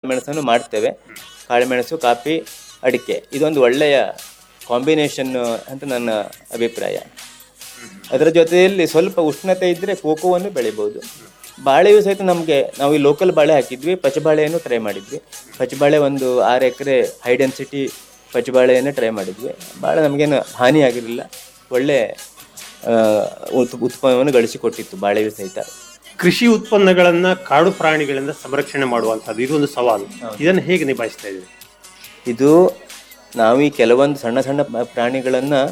ಮೆಣಸನ್ನು ಮಾಡ್ತೇವೆ ಕಾಳುಮೆಣಸು ಕಾಫಿ ಅಡಿಕೆ ಇದೊಂದು ಒಳ್ಳೆಯ ಕಾಂಬಿನೇಷನ್ ಅಂತ ನನ್ನ ಅಭಿಪ್ರಾಯ ಅದರ ಜೊತೆಯಲ್ಲಿ ಸ್ವಲ್ಪ ಉಷ್ಣತೆ ಇದ್ದರೆ ಕೋಕೋವನ್ನು ಬೆಳಿಬೋದು ಬಾಳೆಯೂ ಸಹಿತ ನಮಗೆ ನಾವು ಈ ಲೋಕಲ್ ಬಾಳೆ ಹಾಕಿದ್ವಿ ಪಚ್ಚಬಾಳೆಯನ್ನು ಟ್ರೈ ಮಾಡಿದ್ವಿ ಪಚ್ಚಬಾಳೆ ಒಂದು ಆರು ಎಕರೆ ಹೈ ಡೆನ್ಸಿಟಿ ಪಚ್ಚಬಾಳೆಯನ್ನು ಟ್ರೈ ಮಾಡಿದ್ವಿ ಭಾಳ ನಮಗೇನು ಹಾನಿ ಆಗಿರಲಿಲ್ಲ ಒಳ್ಳೆ ಆ, ಉತ್ ಉತ್ಪನ್ನವನ್ನು ಗಳಿಸಿಕೊಟ್ಟಿತ್ತು ಬಾಳೆಯೂ ಸಹಿತ ಕೃಷಿ ಉತ್ಪನ್ನಗಳನ್ನ ಕಾಡು ಪ್ರಾಣಿಗಳಿಂದ ಸಂರಕ್ಷಣೆ ಮಾಡುವಂತದ್ದು ಇದು ಒಂದು ಸವಾಲು ಇದನ್ನು ಹೇಗೆ ನಿಭಾಯಿಸ್ತಾ ಇದ್ದೀವಿ ಇದು ನಾವು ಈ ಕೆಲವೊಂದು ಸಣ್ಣ ಸಣ್ಣ ಪ್ರಾಣಿಗಳನ್ನು